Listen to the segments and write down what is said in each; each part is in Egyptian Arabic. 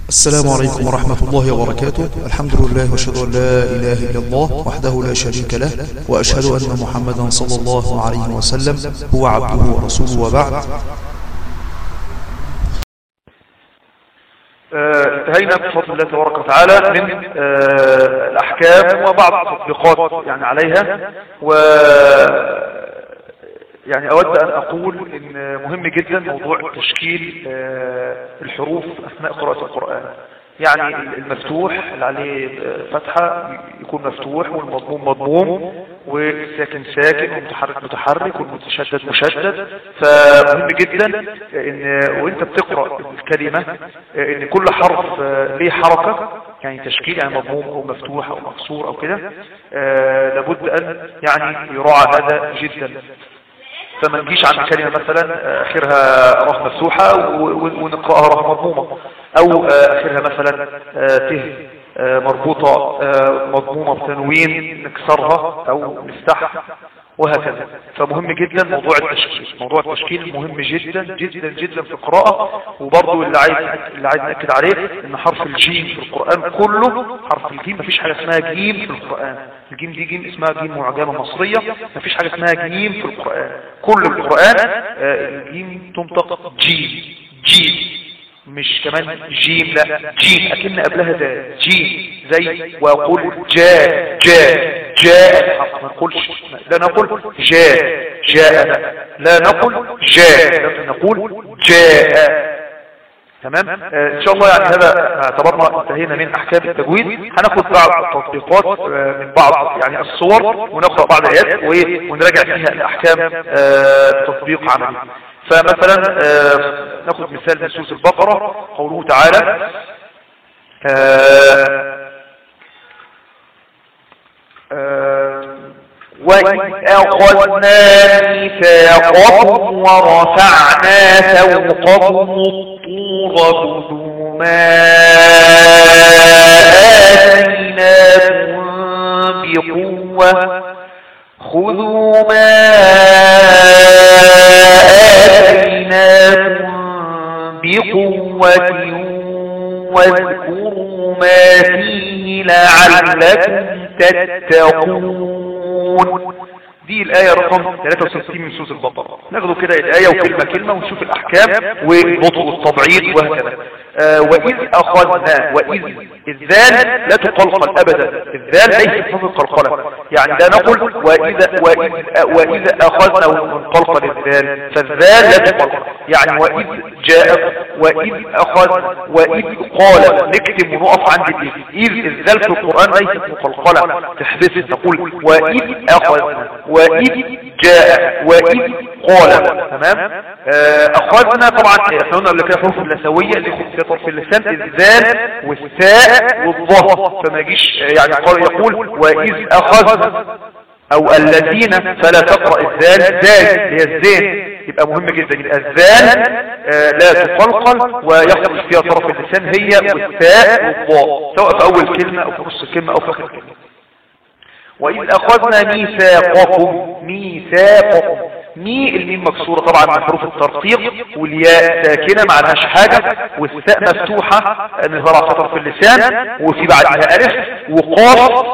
السلام عليكم ورحمة الله وبركاته الحمد لله واشهد أن لا إله إلا الله وحده لا شريك له وأشهد أن محمدا صلى الله عليه وسلم هو عبده ورسوله وبعد آه، انتهينا بفضل الله تبارك وتعالى من آه، الأحكام وبعض التطبيقات يعني عليها و يعني أود أن أقول إن مهم جدا موضوع تشكيل آه، الحروف أثناء قراءة القرآن يعني المفتوح اللي عليه فتحة يكون مفتوح والمضموم مضموم والساكن ساكن والمتحرك متحرك والمتشدد مشدد فمهم جدا ان وانت بتقرأ الكلمة ان كل حرف ليه حركة يعني تشكيل يعني مضموم او مفتوح او مكسور او كده لابد ان يعني يراعى هذا جدا فما نجيش عند كلمة مثلا اخرها راء مفتوحة ونقرأها راء مضمومة او اخرها مثلا ته مربوطة مضمومة بتنوين نكسرها او نفتحها وهكذا فمهم جدا موضوع التشكيل موضوع التشكيل مهم جدا جدا جدا في القراءة وبرضه اللي عايز اللي عايز نأكد عليه ان حرف الجيم في القرآن كله حرف الجيم مفيش حاجة اسمها جيم في القرآن الجيم دي جيم اسمها جيم معجمة مصرية مفيش حاجة اسمها جيم في القرآن كل القرآن الجيم تنطق جيم جيم مش كمان جيم لا جيم اكن قبلها ده جيم زي واقول جاء جاء جاء ما نقولش لا نقول جاء جاء لا نقول جاء نقول جاء تمام آه ان شاء الله يعني هذا اعتبرنا انتهينا من احكام التجويد هناخد بعض التطبيقات آه من بعض يعني الصور ونقرا بعض الايات ونراجع فيها الاحكام آه تطبيق عملي فمثلا ناخد مثال من سورة البقرة قوله تعالى وإذ أخذنا ميثاقكم ورفعنا فوقكم الطور خذوا ما آتيناكم بقوة خذوا ما آتيناكم بقوة واذكروا ما فيه لعلكم تتقون دي الآية رقم 63 من سورة البقرة ناخدوا كده الآية وكلمة كلمة ونشوف الأحكام والنطق والتبعيض وهكذا آه وإذ أخذنا وإذ الذال لا تقلقل أبدا الذال ليس صف القلقلة يعني لا نقول وإذا, وإذ, وإذا أخذنا ونقلقل الذال فالذال لا تقلقل يعني وإذ جاء وإذ أخذ وإذ قال نكتب ونقف عند الإذ إذ الذال في القرآن ليست مقلقلة تحدث تقول وإذ أخذنا وإذ جاء وإذ قال تمام آه أخذنا طبعا احنا قلنا قبل كده حروف اللثوية اللي في طرف اللسان الذال والثاء والظهر فما يجيش يعني قال يقول وإذ أخذنا أو الذين فلا تقرأ الذال ذال هي الزين يبقى مهم جدا يبقى الذال آه لا تقلقل ويخرج فيها طرف اللسان هي والثاء والضاء سواء في أول كلمة أو في نص الكلمة أو في آخر كلمة وإذ أخذنا ميثاقكم ميثاقكم مي الميم مكسورة طبعا من حروف الترقيق والياء ساكنة ما لهاش حاجة والثاء مفتوحة نظهر خطر في اللسان وفي بعدها ألف وقاف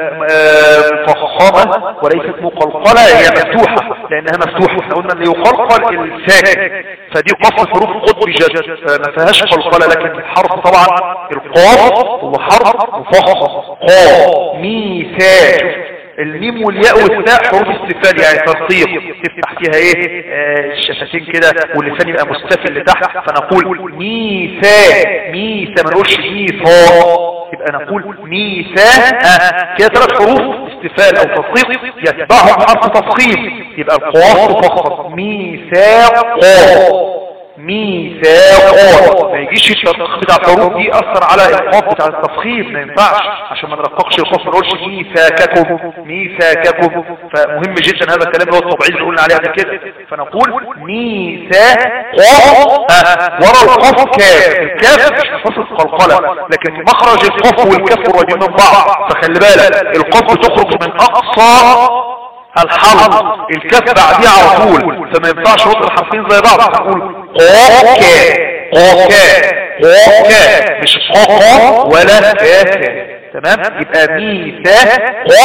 مفخمة وليست مقلقلة هي مفتوحة لأنها مفتوحة احنا قلنا ان يقلقل الساكن فدي قصة حروف قطب جد ما فيهاش قلقلة لكن الحرف طبعا القاف هو حرف مفخم قاف ميثاق الميم والياء والثاء حروف استفال يعني ترقيق تفتح فيها ايه آه الشفتين كده واللسان يبقى مستفل لتحت فنقول ميثاق ميثاق ما نقولش ميثاق يبقى نقول ميثاق آه. كده ثلاث حروف استفال او ترقيق يتبعهم حرف تفخيم يبقى القواف تفخم ميثاق ميثاق ما يجيش الترقيق بتاع الحروف دي يأثر على القاف بتاع التفخيم ما ينفعش عشان ما نرققش القاف ما نقولش ميثاقكم ميثاقكم فمهم جدا هذا الكلام اللي هو الطبيعي اللي قلنا عليه قبل كده فنقول ميثاق ورا القاف كاف الكاف مش حرف القلقله لكن مخرج القاف والكاف قريبين من بعض فخلي بالك القاف بتخرج من اقصى الحرف الكاف بعديها على طول فما ينفعش رد الحرفين زي بعض نقول قاف قاف قا مش قا ولا كا تمام يبقى ميثاق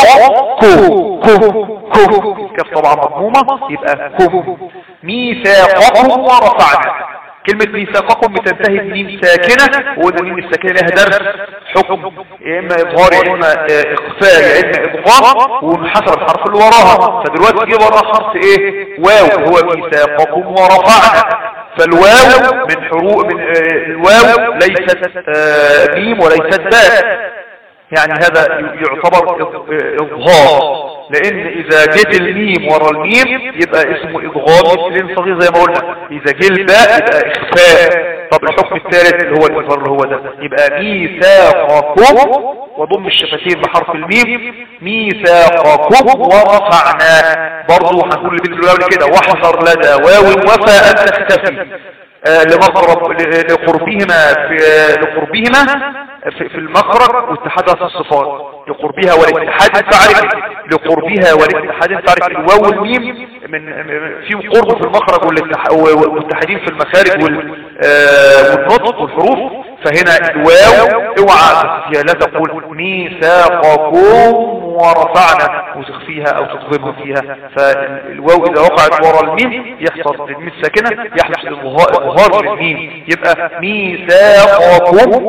كو كو كو الكاف طبعا مضمومة يبقى كو ميثاقكم ورفعنا كلمة ميثاقكم بتنتهي بميم ساكنة وقلنا الميم الساكنة لها درس حكم يا اما اظهار يا اما آه، اخفاء يا اما ادغام وحسب الحرف اللي وراها فدلوقتي جه وراها حرف ايه واو هو ميثاقكم ورفعنا فالواو من حروف من آه، الواو ليست آه، ميم وليست باء يعني هذا يعتبر إض- إظهار لأن إذا جت الميم ورا الميم يبقى اسمه إضغام مثل صغير زي ما قلنا إذا جه الباء يبقى إخفاء طب الحكم الثالث اللي هو الإظهار اللي هو ده يبقى ميثاقكم وضم الشفتين بحرف الميم ميثاقكم ورفعنا برضه هنقول اللي بالجلال كده واحذر لدى واو وفى أن تختفي آه، لمقرب ل- لقربهما في لقربهما في, في المخرج واتحادها في الصفات لقربها والاتحاد فعرف لقربها والاتحاد فعرف الواو والميم من من- في قرب في المخرج والاتح- والمتحدين في المخارج وال- آه، والنطق والحروف فهنا الواو اوعى تخفيها لا تقول ميثاقكم ورفعنا وتخفيها او تضغمها فيها فالواو اذا وقعت ورا الميم يحصل للميم الساكنه يحدث الظهار الظهار للميم يبقى ميثاقكم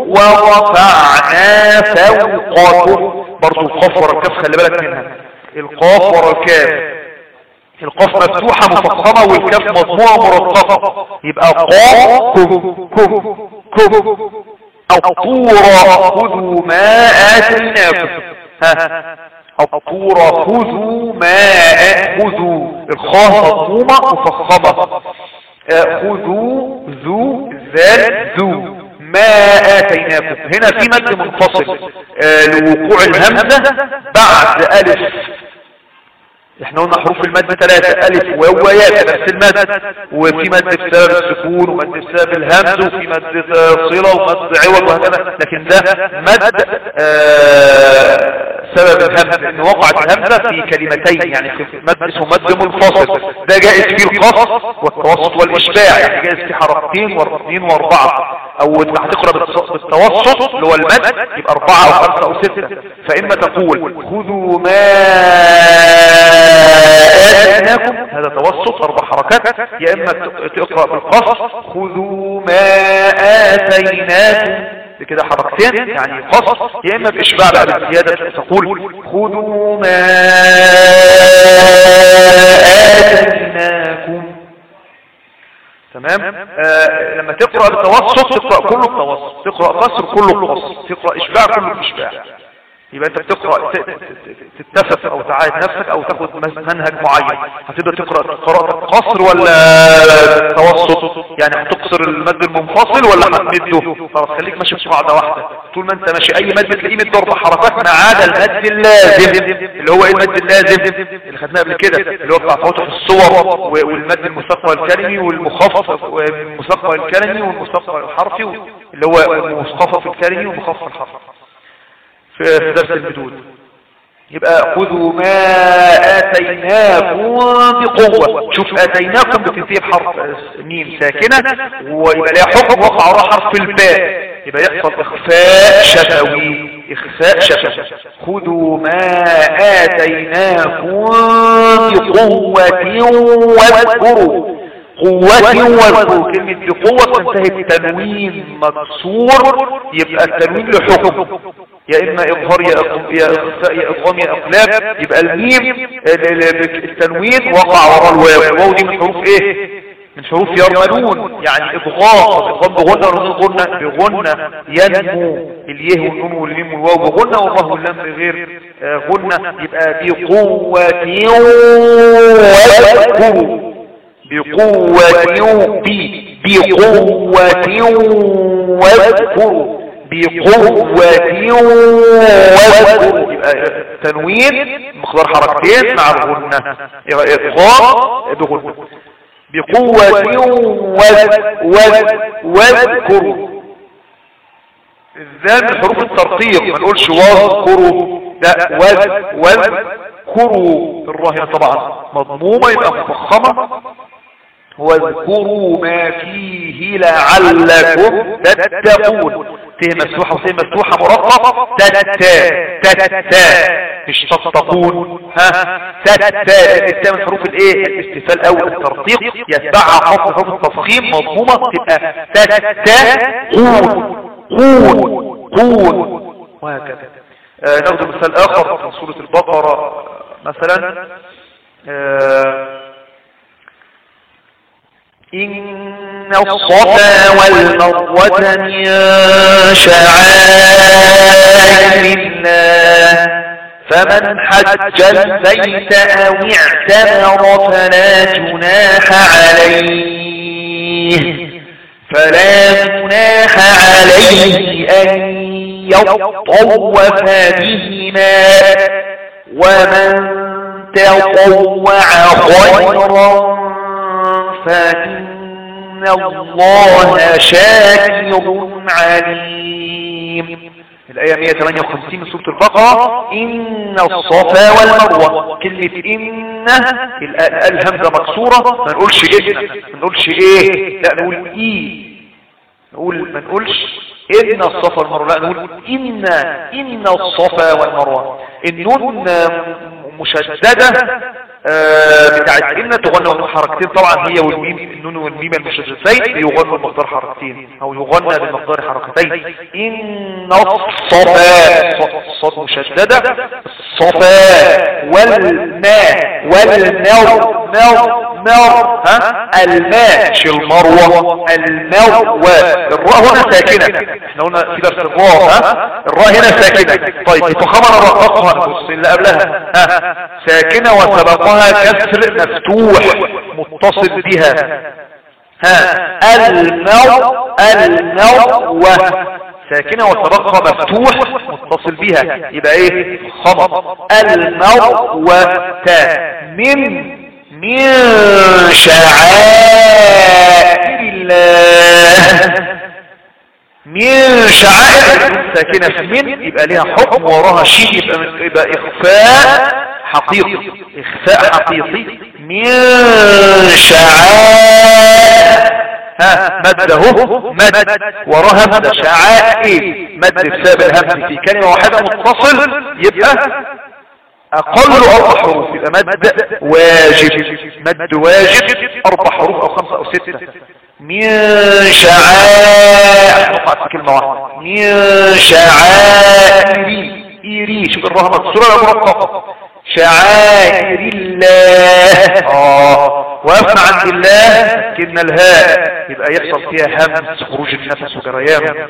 ورفعنا فوقكم برضو القاف ورا الكاف خلي بالك منها القاف ورا الكاف القاف مفتوحة مفخمة والكاف مضموعة مرققة يبقى قاف كم كم كم أو طورا خذوا ما آتيناكم ها أو طورا خذوا ما آ- خذوا الخاء مضمومة مفخمة آه، خذوا ذو ذال ذو ما آتيناكم هنا في مد منفصل آه، لوقوع الهمزة بعد ألف احنا قلنا حروف المد ثلاثة ألف وواو وياء نفس المد وفي مد بسبب السكون ومد بسبب الهمز وفي مد صلة ومد عوض وهكذا لكن ده مد آه سبب الهمز ان وقعت الهمزة في كلمتين يعني في مد اسمه مد منفصل ده جائز فيه القص والتوسط والإشباع يعني جائز في حركتين واثنين واربعة او انت هتقرا بالتص- بالتوسط اللي هو المد يبقى اربعة او خمسة او ستة فاما تقول خذوا ما آتيناكم هذا توسط أربع حركات يا إما ت- تقرأ بالقص خذوا ما آتيناكم بكده حركتين يعني قص يا إما بإشباع بقى بالزيادة تقول خذوا ما آتيناكم تمام آه لما تقرأ بالتوسط تقرأ كله بتوسط تقرأ قصر كله بقصر تقرأ إشباع كله بإشباع يبقى انت بتقرأ ت- ت- تتفق او تعايد نفسك او تاخد مس- منهج معين هتبدأ تقرأ قراءة قصر ولا توسط يعني هتقصر المد المنفصل ولا هتمده خلاص خليك ماشي بقاعدة واحدة طول ما انت ماشي اي مد تلاقيه مد اربع حركات ما عدا المد اللازم اللي هو ايه المد اللازم اللي خدناه قبل كده اللي هو بتاع فواتح الصور و- والمد المثقل الكلمي والمخفف والمثقل الكلمي والمثقل الحرفي اللي هو المخفف الكلمي والمخفف الحرفي في في درس المدود يبقى خذوا ما آتيناكم بقوة شوف آتيناكم بتنتهي بحرف ميم ساكنة ويبقى لها حكم وقع وراء حرف الباء يبقى يحصل إخفاء شفوي إخفاء شفوي خذوا ما آتيناكم بقوة واذكروا قوة واذكروا كلمة بقوة تنتهي بتنوين مكسور يبقى التنوين له حكم يا إما إظهار يا إق- يا إخفاء يا إضغام يا إقلاب يبقى الميم ال- ال- التنوين وقع وراء الواو الواو دي من حروف إيه من حروف يرملون يعني إضغام إضغام بغنة ولا غنة بغنة ينمو اليه والنون والميم والواو بغنة والله واللام بغير آه، غنة يبقى بقوة واذكروا بقوة بي بقوة واذكروا بقوة واذكروا يبقى تنوين مقدار حركتين مع الغنة يبقى إضغام بغنة بقوة وذ- وذ- واذكروا الذال من حروف الترقيق ما نقولش واذكروا لا وذ واذكروا الراهنة طبعا مضمومة يبقى مفخمة واذكروا ما فيه لعلكم تتقون ت مفتوحة وت مفتوحة مرقب تتا تتا مش تتقون ها تتا التاء من حروف الايه الاستفال او الترقيق يتبعها حرف حروف التفخيم مضمومة تبقى تتا قون قون قون وهكذا آه ناخذ مثال اخر في سورة البقرة مثلا آه إن الصفا والمروة من شعائر الله فمن حج البيت أو اعتمر فلا جناح عليه فلا جناح عليه أن يطوف بهما ومن تطوع خيرا فإن الله شاكر عليم الآية 158 من سورة البقرة إن الصفا والمروة كلمة إن الهمزة مكسورة ما نقولش إيه ما نقولش إيه لا نقول إيه نقول ما نقولش إن الصفا والمروة لا نقول إن إن الصفا والمروة النون مشددة آه بتاعت إن تغنى حركتين طبعا هي والميم النون والميم المشددتين يغنوا بمقدار حركتين أو يغنى بمقدار حركتين إن الصفا صاد مشددة الصفا والماء والماء ماء ماء ها الماء مش المروة الماء الراء هنا ساكنة احنا قلنا في درس الراء ها الراء هنا ساكنة طيب فخمر رققها نبص اللي قبلها ها ساكنة وسبقها كسر مفتوح متصل بها ها الماء الماء ساكنة وسبقها مفتوح متصل بها يبقى ايه خمر الماء من من شعائر الله من شعائر ساكنة في من يبقى لها حكم وراها شيء يبقى, يبقى إخفاء حقيقي إخفاء حقيقي من شعائر ها مده مد وراها مد شعائر مد بسبب الهمز في كلمة واحدة متصل يبقى أقل أربع حروف يبقى مد واجب مد واجب أربع حروف أو خمسة أو ستة من شعائر نقعد كلمة واحدة من شعائر إيري شوف الرهمة مكسورة ولا مرققة شعائر الله آه وقفنا عند الله كنا الهاء يبقى يحصل فيها همس خروج النفس وجريان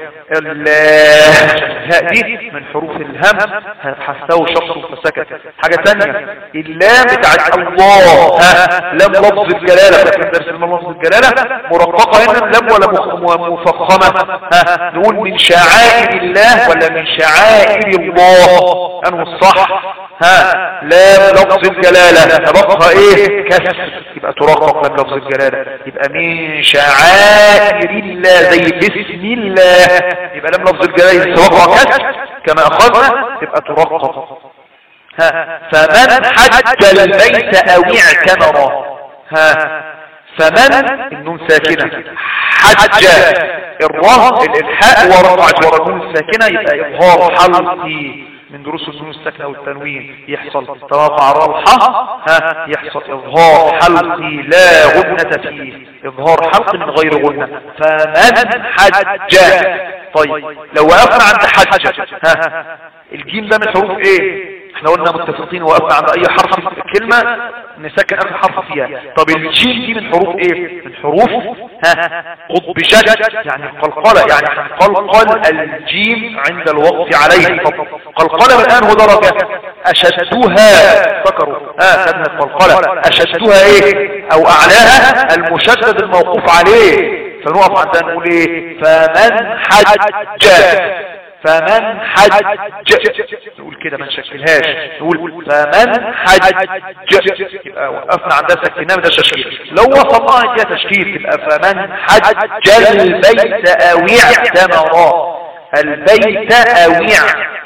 الهاء دي من حروف الهمس هتحسه شخص فسكت حاجة ثانية اللام بتاعت الله ها لام لفظ الجلالة فاكر درس لفظ الجلالة مرققة هنا لام ولا مفخمة ها نقول من شعائر الله ولا من شعائر الله انه الصح ها لام لفظ الجلالة تبقى ايه كسر يبقى ترقق لام لفظ الجلالة يبقى من شعائر الله زي بسم الله يبقى لام لفظ الجلالة تبقى كسر كما اخذنا تبقى ترقق ها فمن حج البيت او اعتمر ها فمن النون ساكنة حج الراء الالحاء ورفعت ورا النون الساكنة يبقى اظهار حلقي من دروس النون الساكنة والتنوين يحصل ترافع روحة ها يحصل إظهار حلقي لا غنة فيه إظهار حلق من غير غنة فمن حج طيب لو وقفنا عند حج ها الجيم ده من حروف ايه احنا قلنا متفقين وقفنا عند اي حرف في الكلمة نسكن اخر حرف فيها طب الجيم دي من حروف ايه من حروف ها قطب جد يعني قلقلة يعني قلقل الجيم عند الوقف عليه قلقلة الان هو درجة اشدها فكروا ها خدنا القلقلة اشدها ايه او اعلاها المشدد الموقوف عليه فنقف عندنا نقول ايه فمن حج فمن حج نقول كده ما نشكلهاش نقول فمن حج يبقى وقفنا عندها سكنها ده تشكيل لو وصلناها فيها تشكيل تبقى فمن حج البيت او اعتمر البيت او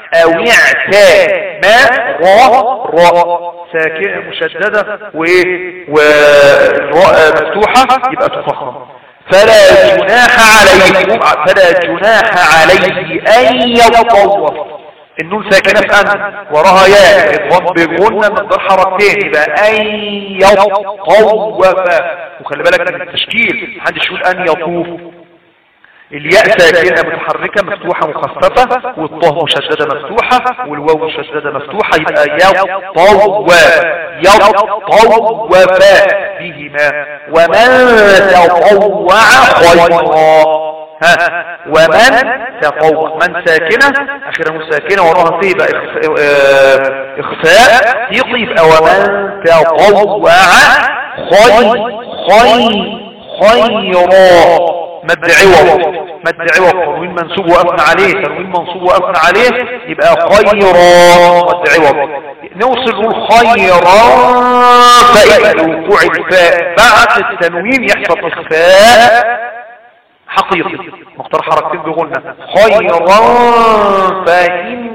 او اعتا ما را را ساكنة مشددة وايه والراء مفتوحة يبقى تفخم فلا جناح عليه فلا جناح عليه ان يتطوف النون ساكنة في أن وراها ياء اضغام بغنة مقدار حركتين يبقى أن يطوف وخلي بالك من التشكيل محدش يقول أن يطوف الياء ساكنة متحركة مفتوحة مخففة والطه مشددة مفتوحة والواو مشددة مفتوحة يبقى يطوف يطوف بهما ومن تطوع خيرا ها ومن تطوع من ساكنة اخيرا ساكنة وراها فيه بقى اخفاء يقيف ومن تطوع خير خير خيرا مد عوض مد عوض تنوين منصوب وقفنا عليه تنوين منصوب وقفنا عليه يبقى خيرا مد عوض نوصل نقول خيرا فإذا وقوع الفاء بعد التنوين يحصل إخفاء حقيقي مختار حركتين بغنى خيرا فإن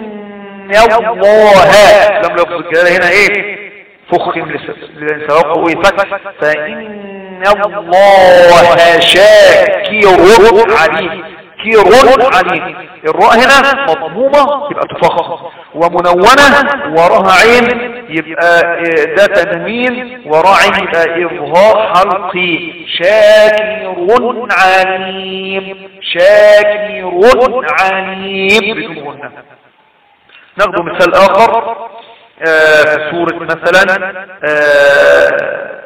الله لم يقصد الجلالة هنا ايه فخم لسواقه ايه فتح فإن الله شاكر عليم كير عليم الراء هنا مضمومة يبقى تفخم ومنونة وراها عين يبقى ده تنوين وراء عين يبقى إظهار حلقي شاكر عليم شاكر عليم بدون غنة ناخذ مثال آخر آه في سورة مثلا آه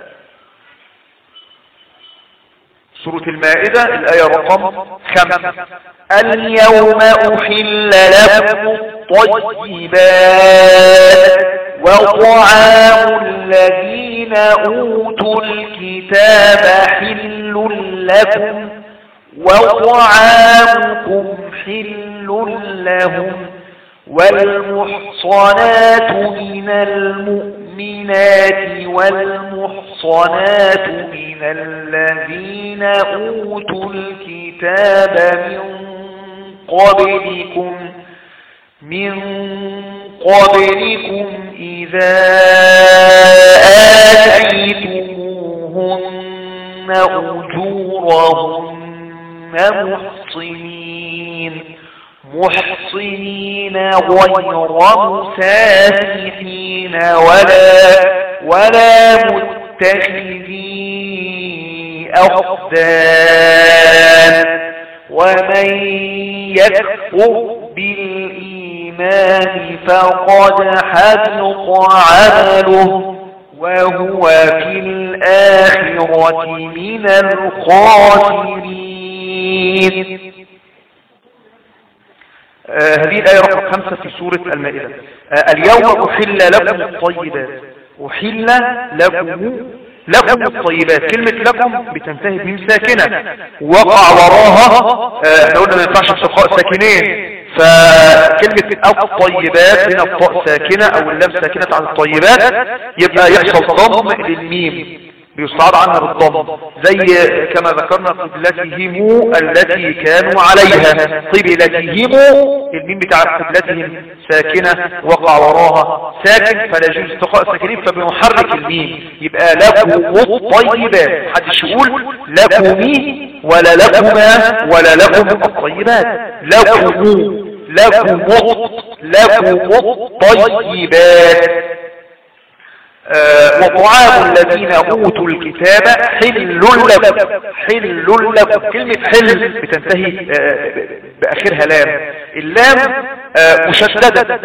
سورة المائدة الآية رقم خمسة اليوم أحل لكم الطيبات وطعام الذين أوتوا الكتاب حل لكم وطعامكم حل لهم والمحصنات من المؤمنات والمحصنات من الذين أوتوا الكتاب من قبلكم من قبلكم إذا آتيتموهن أجورهن محصنين محصنين غير مسافحين ولا ولا متخذي أخدان ومن يكفر بالإيمان فقد حبط عمله وهو في الآخرة من الخاسرين آه هذه الآية رقم خمسة في سورة المائدة آه اليوم أحل لكم الطيبات أحل لكم لكم الطيبات كلمة لكم بتنتهي بميم ساكنة وقع وراها احنا قلنا ما ينفعش التقاء ساكنين فكلمة الطيبات هنا الطاء ساكنة او اللام ساكنة عن الطيبات يبقى يحصل ضم للميم بيستعاد عنها بالضم زي كما ذكرنا قبلتهم التي كانوا عليها قبلتهم الميم بتاع قبلتهم ساكنة وقع وراها ساكن فلا يجوز استقاء ساكنين فبنحرك الميم يبقى لكم الطيبات حدش يقول لكمي ولا لكما ولا لكم الطيبات لكم لكم لكم الطيبات آه وطعام الذين أوتوا الكتاب حل لكم حل لكم كلمة حل بتنتهي آه بآخرها لام اللام آه مشددة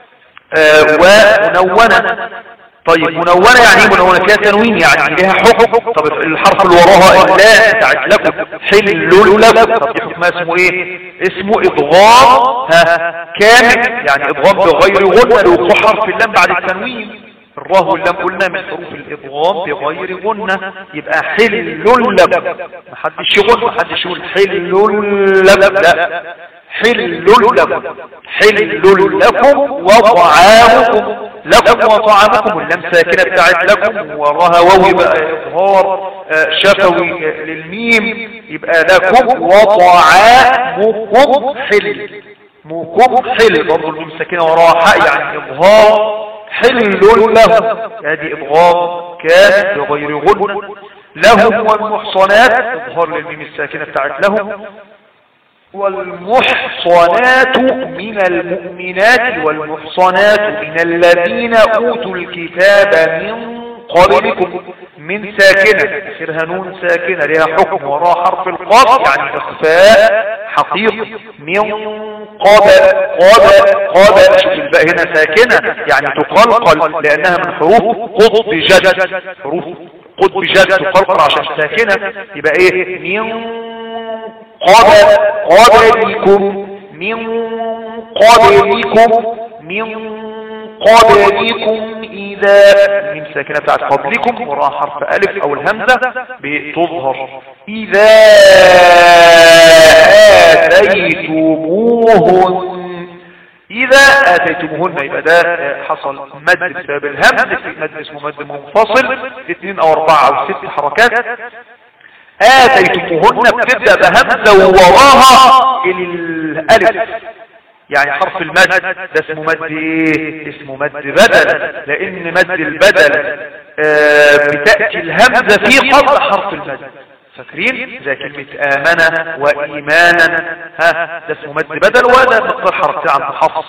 ومنونة طيب منونة يعني ايه منونة فيها تنوين يعني لها حكم طب الحرف اللي وراها لا بتاعت لكم حل لكم طب دي حكمها اسمه ايه اسمه اضغام ها كامل يعني اضغام بغير غنى لوقوع حرف اللام بعد التنوين الراه واللام قلنا من حروف الإضغام بغير غنة يبقى حل لكم محدش يغن محدش يقول حل لكم لا حل لكم حل لكم وطعامكم لكم وطعامكم اللام ساكنة بتاعت لكم وراها واو يبقى إظهار شفوي للميم يبقى لكم وطعامكم حل موكم حل برضه الميم ساكنة وراها حق يعني إظهار حل لهم هذه إظهار كان بغير غن لهم والمحصنات إظهار للميم الساكنة بتاعت لهم والمحصنات من المؤمنات والمحصنات من الذين أوتوا الكتاب من قبلكم من ساكنة آخرها نون ساكنة لها حكم وراء حرف القاف يعني إخفاء حقيقي من قبل قبل قبل شوف الباء هنا ساكنة يعني تقلقل لأنها من حروف قطب جد حروف قطب جد تقلقل عشان ساكنة يبقى ايه من قبل قبلكم من قبلكم من قبلكم إذا من ساكنة بتاعت قبلكم وراء حرف ألف أو الهمزة بتظهر إذا آتيتموهن إذا آتيتموهن يبقى ده حصل مد بسبب الهمز في مد اسمه مد منفصل اثنين أو أربعة أو ست حركات آتيتموهن بتبدأ بهمزة ووراها الألف يعني حرف المد ده اسمه مد ايه اسمه مد بدل لان مد البدل آه بتأتي الهمزة في قبل حرف المد فاكرين زي كلمة آمنة وإيمانا ها ده اسمه مد بدل وده مقدار حركتين عن الحفظ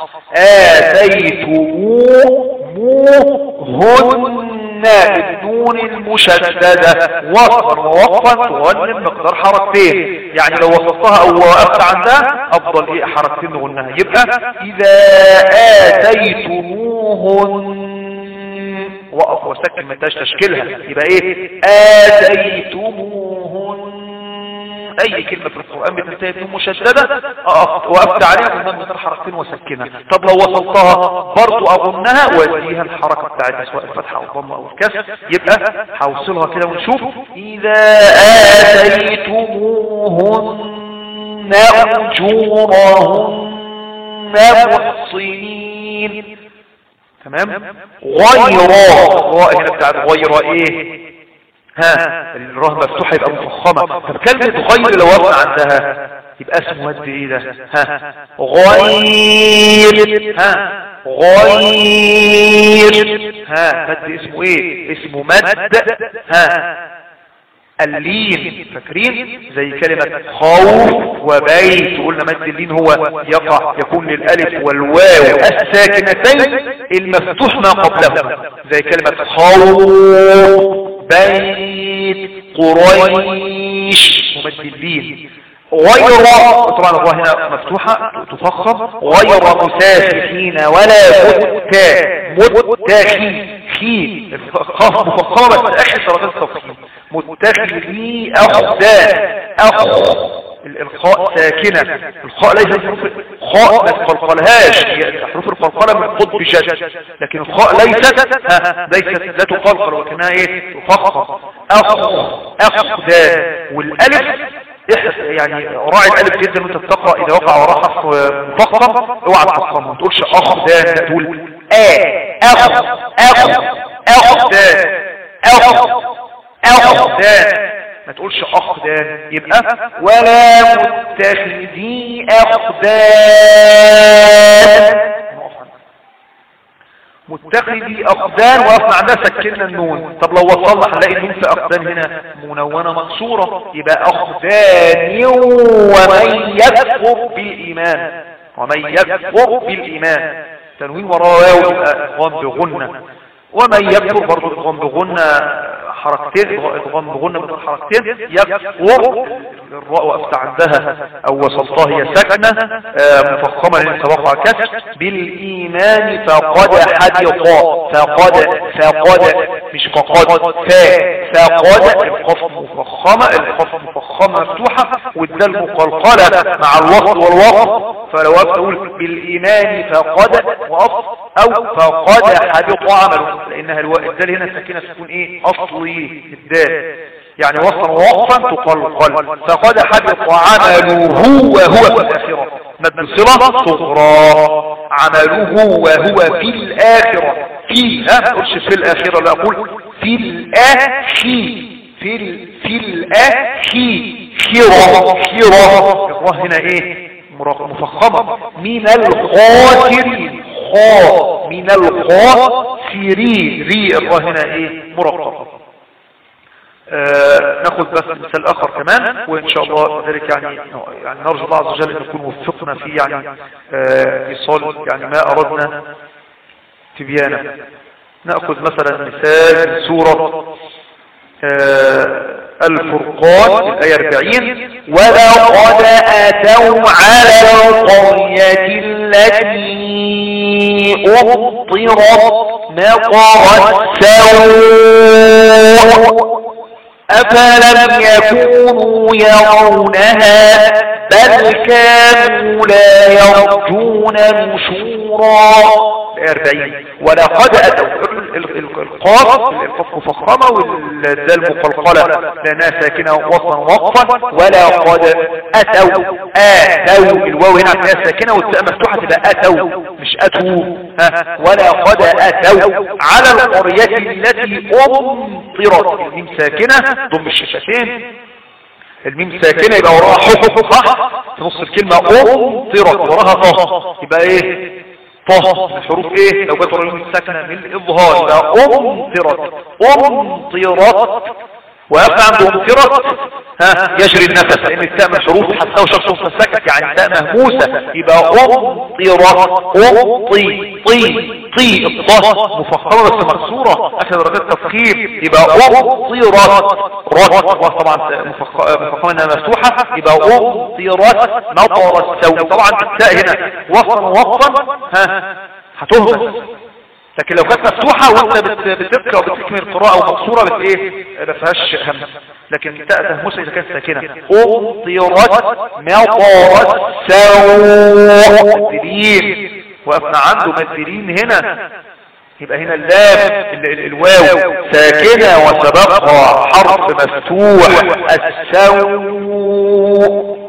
آتيتموهن بالنون المشددة وصفا ووقفا تغنم مقدار حركتين يعني لو وصفتها او وقفت عندها افضل ايه حركتين نغنها يبقى اذا اتيتموهن وقف وسكن ما انتهاش تشكيلها يبقى ايه اتيتموهن اي كلمة في القرآن بتنتهي بنون مشددة اقف وقفت عليها ومن مثل حركتين وسكنها طب لو وصلتها برضو اظنها واديها الحركة بتاعتها سواء الفتحة او الضمة او الكسر يبقى هوصلها كده ونشوف اذا اتيتموهن اجورهن محصنين تمام غير الراء هنا بتاعت غير ايه ها الراه مفتوحة يبقى مفخمة طب كلمة غير لو وقع عندها يبقى اسمه مد ايه ده ها غير ها غير ها مد اسمه ايه اسمه مد ها اللين فاكرين زي كلمة خوف وبيت قلنا مد اللين هو يقع يكون للألف والواو الساكنتين المفتوح ما قبله زي كلمة خوف بيت قريش ممد اللين غير طبعا الراء هنا مفتوحة تفخم غير مسافحين ولا متا متاخي خي الخاف مفخمة بس اخر درجات التفخيم متخذي أخدان أخ الخاء ساكنة الخاء ليست حروف خاء ما تقلقلهاش هي حروف القلقلة من قطب شد لكن الخاء ليست ها ليست لا تقلقل ولكنها ايه تفخم أخ أخدان والألف يعني راعي الالف جدا وانت بتقرا اذا وقع وراء حرف مفخم اوعى تفخم ما تقولش اخ ده تقول ا اخ اخ اخ ده اخ أخدان ما تقولش أخدان يبقى ولا متخذي أخدان متخذي أخدان وقفنا عندها سكننا النون طب لو وصلنا هنلاقي النون في أخدان هنا منونة مكسورة يبقى أخدان ومن يكفر بالإيمان ومن يكفر بالإيمان تنوين وراه يبقى غام بغنة ومن يكفر برضو الغام بغنة حركتين ادغام بغنة من حركتين يكفر الراء وقفت عندها او وصلتها هي سكنة مفخمة لان توقع كسر بالايمان فقد حدق فقد فقد مش فقد فا فقد القف مفخمة القف مفخمة مفتوحة والدال مقلقلة مع الوصل والوقف فلو وقفت اقول بالايمان فقد وقف او فقد حدق عمله لانها الدال هنا ساكنة تكون ايه اصلي الدال يعني وصل وقفا تقلقل فقد حدث عمله وهو في الآخرة مد صلة صغرى عمله وهو في الآخرة في ها قلش في الآخرة لا أقول في الآخي في ال... في الآخي خيرة خيرة الراه هنا ايه مفخمة من الخاسرين خا من الخاسرين ري الراء هنا ايه مرققة آه ناخذ بس مثال اخر كمان وان شاء الله ذلك يعني يعني نرجو الله عز وجل ان يكون وفقنا في يعني آه ايصال يعني ما اردنا تبيانه ناخذ مثلا مثال سوره آه الفرقان الآية 40 ولقد أتوا على القرية التي أمطرت مطر السوء أفلم يكونوا يرونها بل كانوا لا يرجون نشورا 40 ولقد أتوا القاف القاف مفخمة والدال مقلقلة لأنها ساكنة وصلا وقفا ولقد أتوا آتوا الواو هنا فيها ساكنة والتاء مفتوحة تبقى أتوا مش أتوا ها ولقد أتوا على القرية التي أمطرت الميم ساكنة ضم الشفتين الميم ساكنة يبقى وراها حفظ صح في نص الكلمة أمطرت وراها طه يبقى ايه طه الحروف ايه لو جت ورا الساكنه من الاظهار يبقى امطرت امطرت ويبقى عنده امطرت ها يجري النفس لان التاء من حروف حتى وشخص فسكت يعني التاء مهموسه يبقى امطرت امطي طي طي الطه مفخمه بس مكسوره اخر درجات تفخيم يبقى امطرت رت طبعا مفخمه انها مفتوحه يبقى امطرت مطر السوء طبعا التاء هنا وصلا وقفا ها هتهمس لكن لو كانت مفتوحة وانت بتبقى وبتكمل القراءة ومقصورة بت ايه ما فيهاش همس لكن تاء تهمسها اذا كانت ساكنة امطرت مطر السوء مدلين وقفنا عنده مدلين هنا يبقى هنا اللام الواو ساكنة وسبقها حرف مفتوح السوء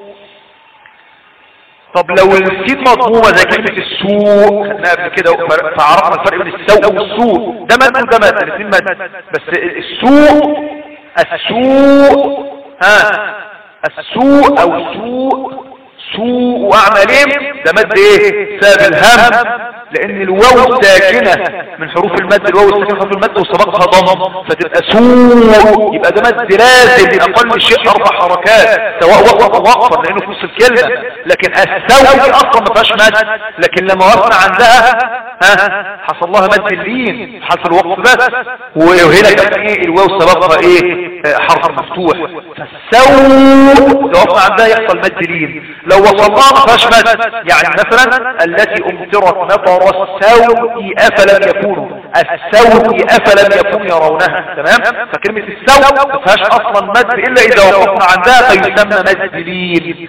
طب لو السين مضمومة زي كلمة السوء خدناها قبل كده فعرفنا الفرق بين السوء والسوء ده مد وده مد الاثنين مد بس السوء السوء ها السوء او سوء سوء اعمالهم ده مد ايه سبب الهم لان الواو ساكنة من حروف المد الواو ساكنة حروف المد وسبقها ضم فتبقى سوء يبقى ده مد لازم اقل شيء اربع حركات سواء وقف او وقفا لانه في نص الكلمة لكن السوء دي اصلا ما فيهاش مد لكن لما وقفنا عندها ها حصل لها مد اللين حصل الوقف بس وهنا كان ايه الواو سبقها ايه حرف مفتوح فالسوء لو وقفنا عندها يحصل مد لين لو وصلناها ما فيهاش مد يعني مثلا التي امطرت مطر السوء افلم يكونوا السوء افلم يكونوا يرونها تمام فكلمة السوء ما فيهاش اصلا مد الا اذا وقفنا عندها فيسمى مد لين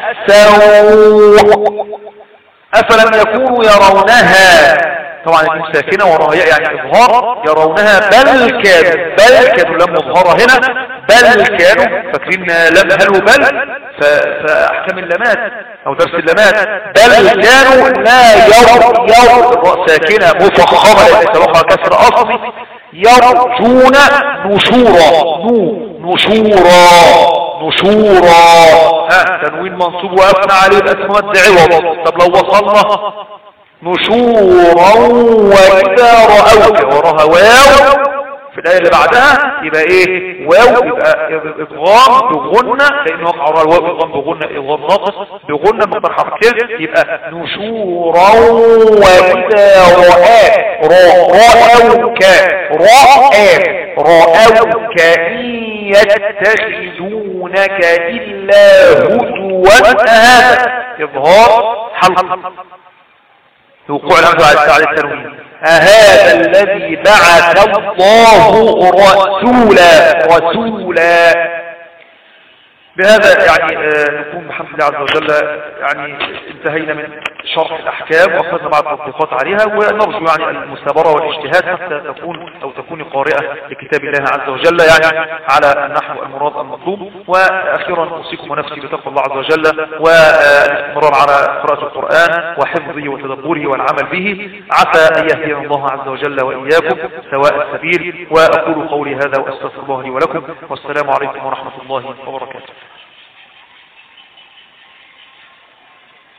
السوء افلم يكونوا يرونها طبعا الميم ساكنه وراها يعني اظهار يرونها بل كانوا بل كانوا لم مظهره هنا بل كانوا فاكرين لم هل وبل فاحكام اللمات او درس اللمات بل كانوا لا ير ير الراء ساكنه مفخمه لان سبقها كسر اصلي يرجون نشورا نو نشورا نشورا ها تنوين منصوب وقفنا عليه الاسم مد عوض طب لو وصلنا نشورا وإذا رأوك وراها واو في الآية اللي بعدها يبقى ايه واو يبقى إضغام بغنة لأنه وقع وراء الواو إضغام بغنة إضغام ناقص بغنة مقدار حركتين يبقى نشورا وإذا رأى رأوك رأى رأوك إن يتخذونك إلا هدوا هذا إظهار حلق وقوع الحمد على التنوين هذا الذي بعث الله رسولا رسولا بهذا يعني آه نكون بحمد الله عز وجل يعني انتهينا من شرح الأحكام وأخذنا بعض التطبيقات عليها ونرجو يعني المثابرة والاجتهاد حتى تكون أو تكون قارئة لكتاب الله عز وجل يعني على النحو المراد المطلوب وأخيرا أوصيكم ونفسي بتقوى الله عز وجل والاستمرار على قراءة القرآن وحفظه وتدبره والعمل به عسى أن يهدينا الله عز وجل وإياكم سواء السبيل وأقول قولي هذا وأستغفر الله لي ولكم والسلام عليكم ورحمة الله وبركاته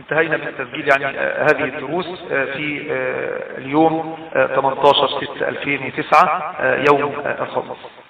انتهينا من تسجيل يعني آه، هذه الدروس آه، في آه، اليوم آه، 18 6 2009 آه، يوم آه، الخميس